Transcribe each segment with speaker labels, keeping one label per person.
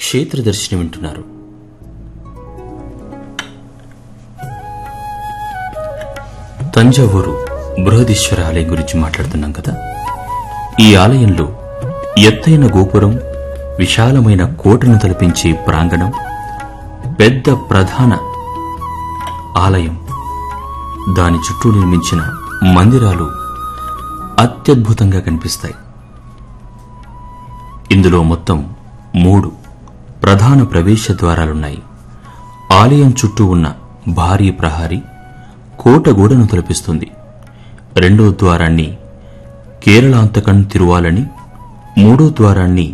Speaker 1: క్షేత్ర దర్శనం వింటున్నారు తంజావూరు బృహదీశ్వర ఆలయం గురించి మాట్లాడుతున్నాం కదా ఈ ఆలయంలో ఎత్తైన గోపురం విశాలమైన కోటను తలపించే ప్రాంగణం పెద్ద ప్రధాన ఆలయం దాని చుట్టూ నిర్మించిన మందిరాలు అత్యద్భుతంగా కనిపిస్తాయి ఇందులో మొత్తం మూడు ప్రధాన ప్రవేశ ద్వారాలున్నాయి ఆలయం చుట్టూ ఉన్న భారీ ప్రహారీ కోట గోడను తలపిస్తుంది రెండో ద్వారాన్ని కేరళాంతకన్ తిరువాలని మూడో ద్వారాన్ని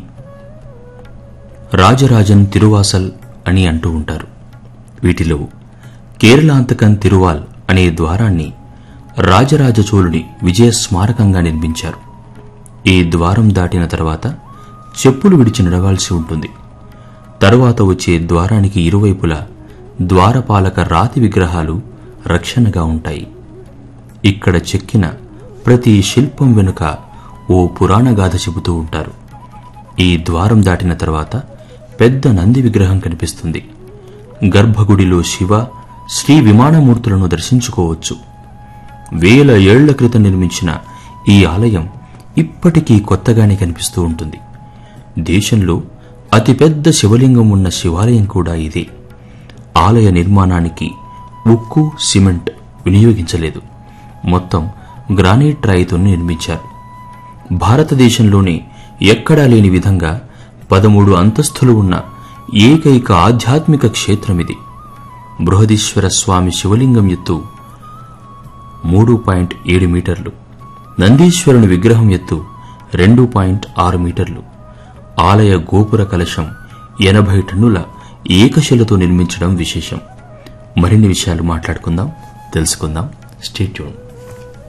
Speaker 1: రాజరాజన్ తిరువాసల్ అని అంటూ ఉంటారు వీటిలో కేరళాంతకన్ తిరువాల్ అనే ద్వారాన్ని రాజరాజ చోళుని విజయ స్మారకంగా నిర్మించారు ఈ ద్వారం దాటిన తర్వాత చెప్పులు విడిచి నడవాల్సి ఉంటుంది తరువాత వచ్చే ద్వారానికి ఇరువైపులా ద్వారపాలక రాతి విగ్రహాలు రక్షణగా ఉంటాయి ఇక్కడ చెక్కిన ప్రతి శిల్పం వెనుక ఓ పురాణ గాథ చెబుతూ ఉంటారు ఈ ద్వారం దాటిన తర్వాత పెద్ద నంది విగ్రహం కనిపిస్తుంది గర్భగుడిలో శివ శ్రీ విమానమూర్తులను దర్శించుకోవచ్చు వేల ఏళ్ల క్రితం నిర్మించిన ఈ ఆలయం ఇప్పటికీ కొత్తగానే కనిపిస్తూ ఉంటుంది దేశంలో అతిపెద్ద శివలింగం ఉన్న శివాలయం కూడా ఇదే ఆలయ నిర్మాణానికి ఉక్కు సిమెంట్ వినియోగించలేదు మొత్తం గ్రానైట్ రాయితో నిర్మించారు భారతదేశంలోనే ఎక్కడా లేని విధంగా పదమూడు అంతస్తులు ఉన్న ఏకైక ఆధ్యాత్మిక క్షేత్రమిది బృహదీశ్వర స్వామి శివలింగం ఎత్తు మూడు పాయింట్ ఏడు మీటర్లు నందీశ్వరుని విగ్రహం ఎత్తు రెండు పాయింట్ ఆరు మీటర్లు ఆలయ గోపుర కలశం ఎనభై టన్నుల ఏకశిలతో నిర్మించడం విశేషం మరిన్ని విషయాలు మాట్లాడుకుందాం తెలుసుకుందాం స్టేట్యూన్